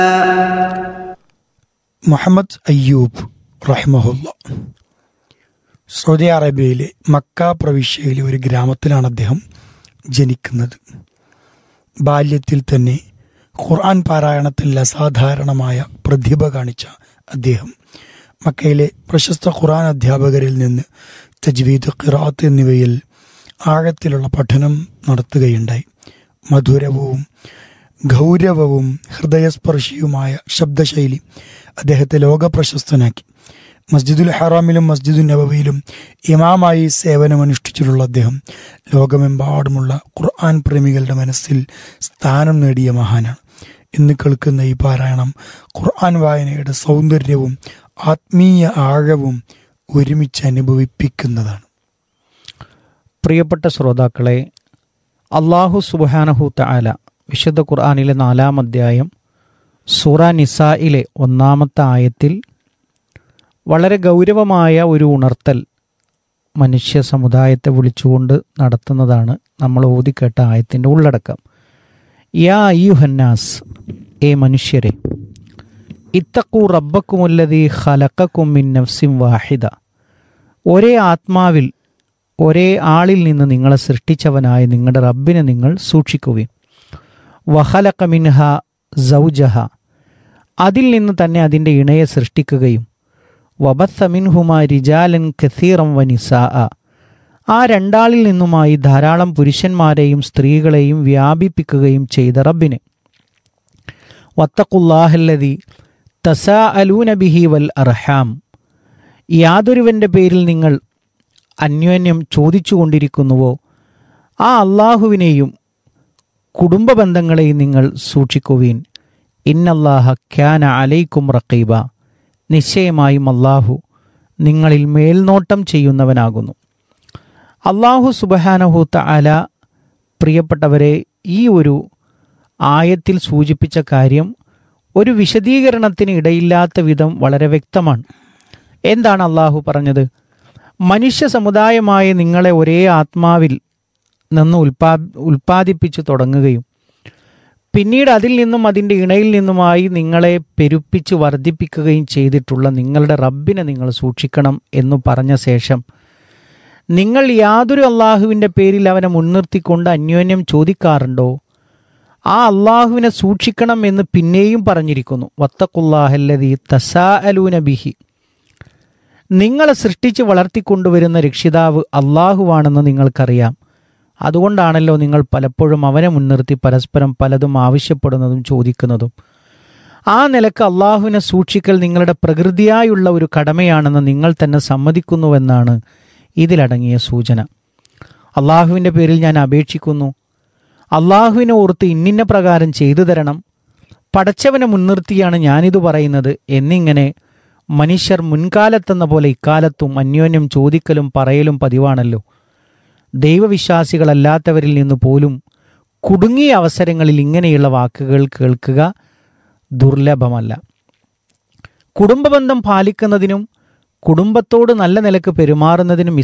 Muhammad Ayyub റഹ്മഹുല്ല Saudi അറേബ്യയിലെ Mecca പ്രവിശ്യയിലെ ഒരു ഗ്രാമത്തിലാണ് അദ്ദേഹം ജനിക്കുന്നത് ബാല്യത്തിൽ തന്നെ ഖുർആൻ പാരായണത്തിൽ അസാധാരണമായ പ്രതിഭ കാണിച്ച അദ്ദേഹം മക്കയിലെ പ്രശസ്ത ഖുർആൻ അധ്യാപകരിൽ നിന്ന് തജ്വീദ് ഖിറാത്ത് എന്നിവയിൽ ആഴത്തിലുള്ള പഠനം നടത്തുകയുണ്ടായി മധുരവും ഗൗരവവും ഹൃദയസ്പർശിയുമായ ശബ്ദശൈലി അദ്ദേഹത്തെ ലോകപ്രശസ്തനാക്കി മസ്ജിദുൽ ഹറാമിലും മസ്ജിദുൽ നബവിയിലും ഇമാമായി സേവനമനുഷ്ഠിച്ചിട്ടുള്ള അദ്ദേഹം ലോകമെമ്പാടുമുള്ള ഖുർആൻ പ്രേമികളുടെ മനസ്സിൽ സ്ഥാനം നേടിയ മഹാനാണ് ഇന്ന് കേൾക്കുന്ന ഈ പാരായണം ഖുർആൻ വായനയുടെ സൗന്ദര്യവും ആത്മീയ ആഴവും ഒരുമിച്ച് അനുഭവിപ്പിക്കുന്നതാണ് പ്രിയപ്പെട്ട ശ്രോതാക്കളെ അള്ളാഹു സുബാനഹു തആല വിശുദ്ധ ഖുർആാനിലെ നാലാം അധ്യായം സൂറ നിസായിലെ ഒന്നാമത്തെ ആയത്തിൽ വളരെ ഗൗരവമായ ഒരു ഉണർത്തൽ മനുഷ്യ സമുദായത്തെ വിളിച്ചുകൊണ്ട് നടത്തുന്നതാണ് നമ്മൾ ഓതിക്കേട്ട ആയത്തിൻ്റെ ഉള്ളടക്കം യാ അയ്യുഹന്നാസ് ഏ മനുഷ്യരെ ഇത്തക്കു റബ്ബക്കുമുല്ലതി ഖലക്കക്കും മിൻ നഫ്സിം വാഹിദ ഒരേ ആത്മാവിൽ ഒരേ ആളിൽ നിന്ന് നിങ്ങളെ സൃഷ്ടിച്ചവനായ നിങ്ങളുടെ റബ്ബിനെ നിങ്ങൾ സൂക്ഷിക്കുകയും വഹലക്ക മിൻഹ സൗജഹ അതിൽ നിന്ന് തന്നെ അതിൻ്റെ ഇണയെ സൃഷ്ടിക്കുകയും വബത്ത മിൻഹുമ റിജാലൻ ഖസീറം വനിസാ ആ രണ്ടാളിൽ നിന്നുമായി ധാരാളം പുരുഷന്മാരെയും സ്ത്രീകളെയും വ്യാപിപ്പിക്കുകയും ചെയ്ത റബ്ബിനെ വത്തക്കുല്ലാഹല്ലതി തസാ അലൂന ബിഹി വൽ അർഹാം യാതൊരുവൻ്റെ പേരിൽ നിങ്ങൾ അന്യോന്യം ചോദിച്ചുകൊണ്ടിരിക്കുന്നുവോ ആ അള്ളാഹുവിനെയും കുടുംബ ബന്ധങ്ങളെയും നിങ്ങൾ സൂക്ഷിക്കുവീൻ ഇന്നല്ലാഹ ഖ്യാന അലൈക്കും റക്കീബ നിശ്ചയമായും അള്ളാഹു നിങ്ങളിൽ മേൽനോട്ടം ചെയ്യുന്നവനാകുന്നു അള്ളാഹു സുബഹാനഹൂത്ത അല പ്രിയപ്പെട്ടവരെ ഈ ഒരു ആയത്തിൽ സൂചിപ്പിച്ച കാര്യം ഒരു വിശദീകരണത്തിന് ഇടയില്ലാത്ത വിധം വളരെ വ്യക്തമാണ് എന്താണ് അള്ളാഹു പറഞ്ഞത് മനുഷ്യ സമുദായമായ നിങ്ങളെ ഒരേ ആത്മാവിൽ നിന്ന് ഉൽപാ ഉൽപ്പാദിപ്പിച്ചു തുടങ്ങുകയും പിന്നീട് അതിൽ നിന്നും അതിൻ്റെ ഇണയിൽ നിന്നുമായി നിങ്ങളെ പെരുപ്പിച്ച് വർദ്ധിപ്പിക്കുകയും ചെയ്തിട്ടുള്ള നിങ്ങളുടെ റബ്ബിനെ നിങ്ങൾ സൂക്ഷിക്കണം എന്നു പറഞ്ഞ ശേഷം നിങ്ങൾ യാതൊരു അള്ളാഹുവിൻ്റെ പേരിൽ അവനെ മുൻനിർത്തിക്കൊണ്ട് അന്യോന്യം ചോദിക്കാറുണ്ടോ ആ അള്ളാഹുവിനെ സൂക്ഷിക്കണം എന്ന് പിന്നെയും പറഞ്ഞിരിക്കുന്നു വത്തക്കുല്ലാഹല്ലതി തസാ അലൂന ബിഹി നിങ്ങളെ സൃഷ്ടിച്ച് വളർത്തിക്കൊണ്ടുവരുന്ന രക്ഷിതാവ് അള്ളാഹുവാണെന്ന് നിങ്ങൾക്കറിയാം അതുകൊണ്ടാണല്ലോ നിങ്ങൾ പലപ്പോഴും അവനെ മുൻനിർത്തി പരസ്പരം പലതും ആവശ്യപ്പെടുന്നതും ചോദിക്കുന്നതും ആ നിലക്ക് അള്ളാഹുവിനെ സൂക്ഷിക്കൽ നിങ്ങളുടെ പ്രകൃതിയായുള്ള ഒരു കടമയാണെന്ന് നിങ്ങൾ തന്നെ സമ്മതിക്കുന്നുവെന്നാണ് ഇതിലടങ്ങിയ സൂചന അള്ളാഹുവിൻ്റെ പേരിൽ ഞാൻ അപേക്ഷിക്കുന്നു അള്ളാഹുവിനെ ഓർത്ത് ഇന്നിന്ന പ്രകാരം ചെയ്തു തരണം പടച്ചവനെ മുൻനിർത്തിയാണ് ഞാനിത് പറയുന്നത് എന്നിങ്ങനെ മനുഷ്യർ മുൻകാലത്തെന്ന പോലെ ഇക്കാലത്തും അന്യോന്യം ചോദിക്കലും പറയലും പതിവാണല്ലോ ദൈവവിശ്വാസികളല്ലാത്തവരിൽ നിന്ന് പോലും കുടുങ്ങിയ അവസരങ്ങളിൽ ഇങ്ങനെയുള്ള വാക്കുകൾ കേൾക്കുക ദുർലഭമല്ല കുടുംബബന്ധം പാലിക്കുന്നതിനും കുടുംബത്തോട് നല്ല നിലക്ക് പെരുമാറുന്നതിനും